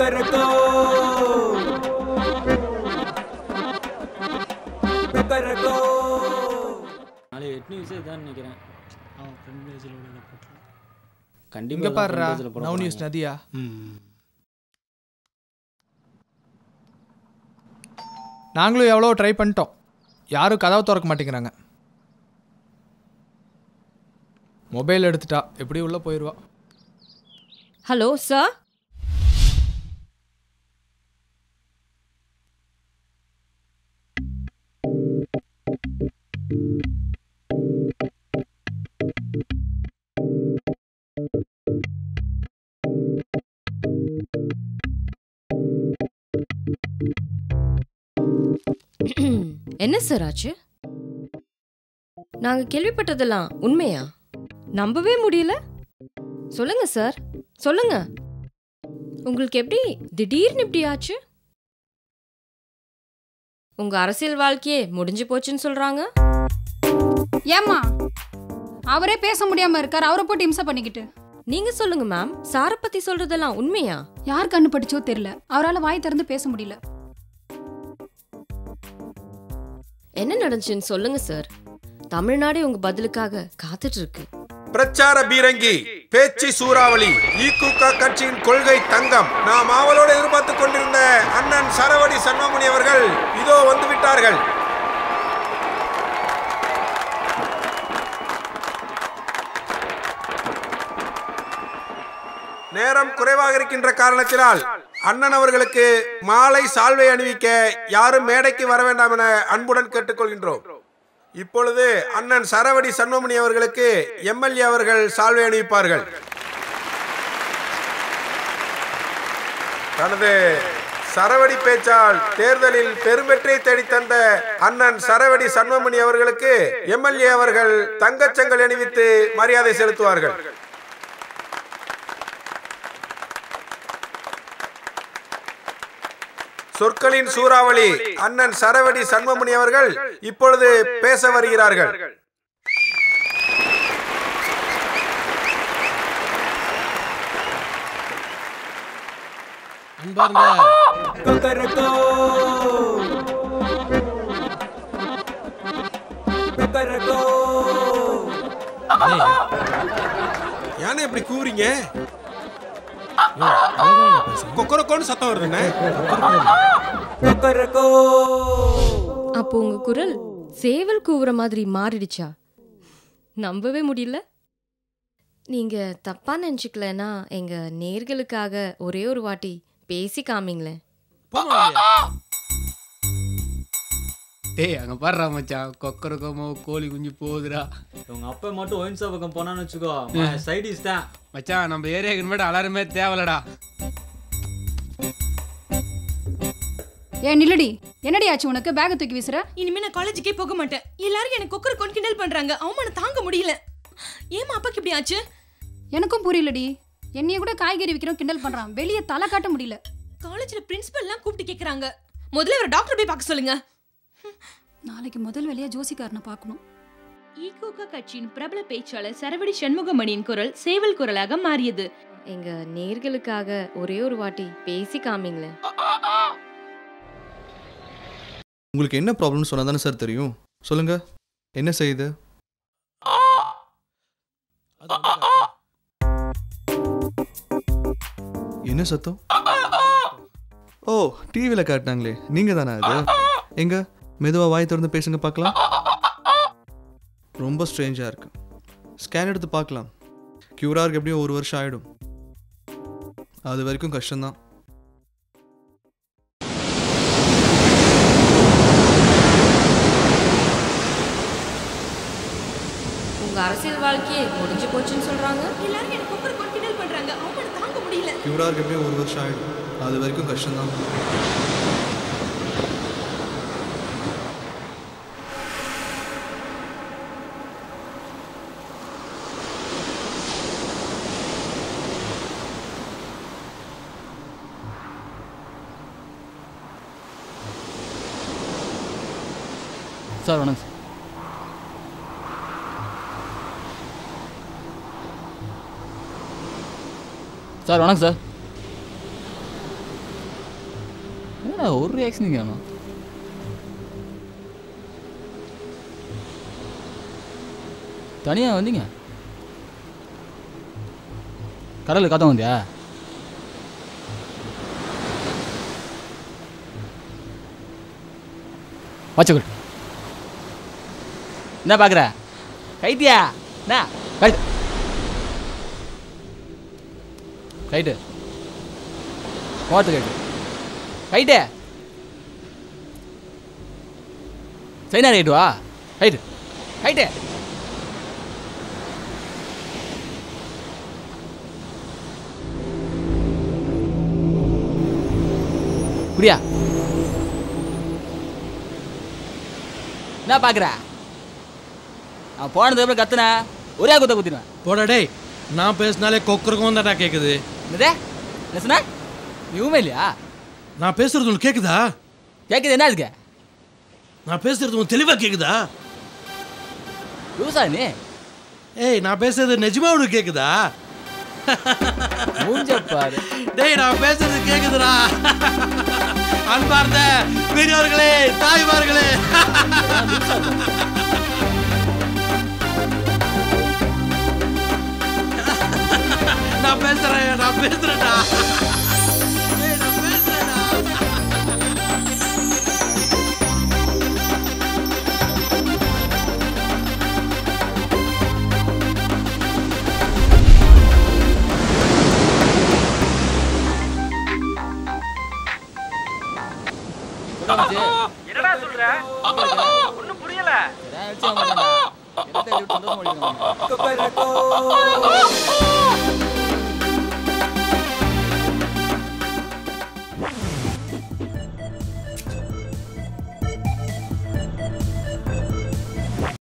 நாளை எட்டு நியூஸே இதான் நினைக்கிறேன் அவன் ஃப்ரெண்ட் பேஜில் உள்ளதை போட்டுருவான் கண்டிப்பா இங்க இதான் பாருடா front page ல போட நவ் நியூஸ் போறாங்க. நதியா ம் நாங்களும் எவ்வளோ ட்ரை பண்ணிட்டோம் யாரும் கதவை திறக்க மாட்டேங்கிறாங்க மொபைல் எடுத்துட்டா எப்படி உள்ள போயிடுவா ஹலோ சார் என்ன சார் ஆச்சு நாங்க கேள்விப்பட்டதெல்லாம் உண்மையா நம்பவே முடியல சொல்லுங்க சார் சொல்லுங்க உங்களுக்கு எப்படி திடீர்னு இப்படி ஆச்சு உங்க அரசியல் வாழ்க்கையே முடிஞ்சு போச்சுன்னு சொல்றாங்க ஏம்மா அவரே பேச முடியாம இருக்கார் அவரை போட்டு இம்சை பண்ணிக்கிட்டு நீங்க சொல்லுங்க மேம் சார பத்தி சொல்றதெல்லாம் உண்மையா யார் கண்ணு படிச்சோ தெரியல அவரால் வாய் திறந்து பேச முடியல என்ன நடந்துச்சுன்னு சொல்லுங்க சார் தமிழ்நாடே உங்க பதிலுக்காக காத்துட்டு இருக்கு பிரச்சார பீரங்கி பேச்சு சூறாவளி ஈகுக கட்சியின் கொள்கை தங்கம் நாம் ஆவலோடு எதிர்பார்த்துக் கொண்டிருந்த அண்ணன் சரவடி சண்முகமணி அவர்கள் இதோ வந்து விட்டார்கள் நேரம் குறைவாக இருக்கின்ற காரணத்தினால் அண்ணன் அவர்களுக்கு மாலை சால்வை அணிவிக்க யாரும் மேடைக்கு வர வேண்டாம் என அன்புடன் கேட்டுக்கொள்கின்றோம் இப்பொழுது அண்ணன் சரவடி சண்முகமணி அவர்களுக்கு எம்எல்ஏ அவர்கள் சால்வை அணிவிப்பார்கள் தனது சரவடி பேச்சால் தேர்தலில் பெரும்பெற்றை தேடி தந்த அண்ணன் சரவடி சண்முகமணி அவர்களுக்கு எம்எல்ஏ அவர்கள் தங்கச்சங்கல் அணிவித்து மரியாதை செலுத்துவார்கள் சொற்களின் சூறாவளி அண்ணன் சரவடி சண்முகமணி அவர்கள் இப்பொழுது பேச வருகிறார்கள் அன்பார்ந்த ஏய், ஏன்னா இப்படி கூறீங்க யோ, அழகா பேசு. கொக்கரக்கோன்னு சத்தம் வருதுண்ணே அப்போ உங்க குரல் சேவல் கூவுற மாதிரி மாறிடுச்சா நம்பவே முடியல நீங்க தப்பா நினைச்சுக்கலனா எங்க நேர்களுக்காக ஒரே ஒரு வாட்டி பேசி காமிங்களேன் போமா வெளிய. டேய் அங்க பாடுறா மச்சான் கொக்கரக்கமோ கோழி குஞ்சு போகுதுடா உங்க அப்பா மட்டும் ஒயின் ஷாப் பக்கம் போனான்னு வச்சுக்கோ சைடிஸ் தான் மச்சான் நம்ம ஏரியாவுக்கு இனிமேட்டு அலாரமே தேவலடா ஏன் நில்லடி என்னடி ஆச்சு உனக்கு பேக தூக்கி வீசுற இனிமே நான் காலேஜுக்கே போக மாட்டேன் எல்லாரும் எனக்கு கொக்கர் கொண்டு கிண்டல் பண்றாங்க அவமானம் தாங்க முடியல ஏமா அப்பாக்கு இப்படி ஆச்சு எனக்கும் புரியலடி என்னைய கூட காய்கறி விற்கிறோம் கிண்டல் பண்றான் வெளியே தலை காட்ட முடியல காலேஜ்ல பிரின்சிபல் எல்லாம் கூப்பிட்டு கேக்குறாங்க முதல்ல ஒரு டாக்டர் போய் பார்க்க சொல்லுங்க நாளைக்கு முதல் வேலையா ஜோசிக்காரனை பார்க்கணும் ஈகோகா கட்சியின் பிரபல பேச்சாளர் சரவடி சண்முகமணியின் குரல் சேவல் குரலாக மாறியது எங்க நேர்களுக்காக ஒரே ஒரு வாட்டி பேசி காமிங்களேன் உங்களுக்கு என்ன ப்ராப்ளம்னு சொன்னா தானே சார் தெரியும் சொல்லுங்க என்ன செய்யுது அது வந்து காட்டு. என்ன சத்தம் ஓ டிவியில் காட்டினாங்களே நீங்கள் தானே அது எங்க மெதுவாக வாய் திறந்து பேசுங்க பார்க்கலாம் ரொம்ப ஸ்ட்ரேஞ்சாக இருக்கு ஸ்கேன் எடுத்து பார்க்கலாம் க்யூராருக்கு எப்படியும் ஒரு வருஷம் ஆகிடும் அது வரைக்கும் கஷ்டம்தான் உங்க அரசியல் வாழ்க்கையே முடிஞ்சு போச்சுன்னு சொல்றாங்க எல்லாரும் எனக்கு கொக்கர் கொண்டு கிண்டல் பண்றாங்க அவமானம் தாங்க முடியல க்யூராருக்கு எப்படியும் ஒரு வருஷம் ஆகிடும் அது வரைக்கும் கஷ்டம்தான் சார் வணக்கம் சார் சார் வணக்கம் சார் என்ன ஒரு ரியாக்ஷன் காணும் தனியாக வந்தீங்க கடலில் கதை வந்தியா வச்சுக்கொள் என்ன பார்க்குற கைட்டியா என்ன கைட்டு கைட்டு போத்து கைட்டு கைட்டு சைனா ரைட்டு வா ரைட்டு ரைட்டு குடியா என்ன பார்க்குற நான் போனதுக்கு அப்புறம் கத்துனேன் ஒரே குத்த குத்திடுவேன் போடா டேய் நான் பேசினாலே கொக்கருக்கும் தான்டா கேட்குது என்னதே என்ன சொன்ன நீ ஊமை இல்லையா நான் பேசுறது உனக்கு கேட்குதா கேட்குது என்ன இருக்கு நான் பேசுறது உனக்கு தெளிவாக கேட்குதா லூசா நீ ஏய் நான் பேசுறது நிஜமா உனக்கு கேட்குதா மூஞ்ச பாரு டேய் நான் பேசுறது கேக்குதுடா அன்பார்ந்த பெரியவர்களே தாய்மார்களே நான் பேசுறேன் நான் பேசுறேன்டா டேய், நான் பேசுறேன்டா. என்னடா சொல்ற ஒண்ணும் புரியல சந்தோஷம்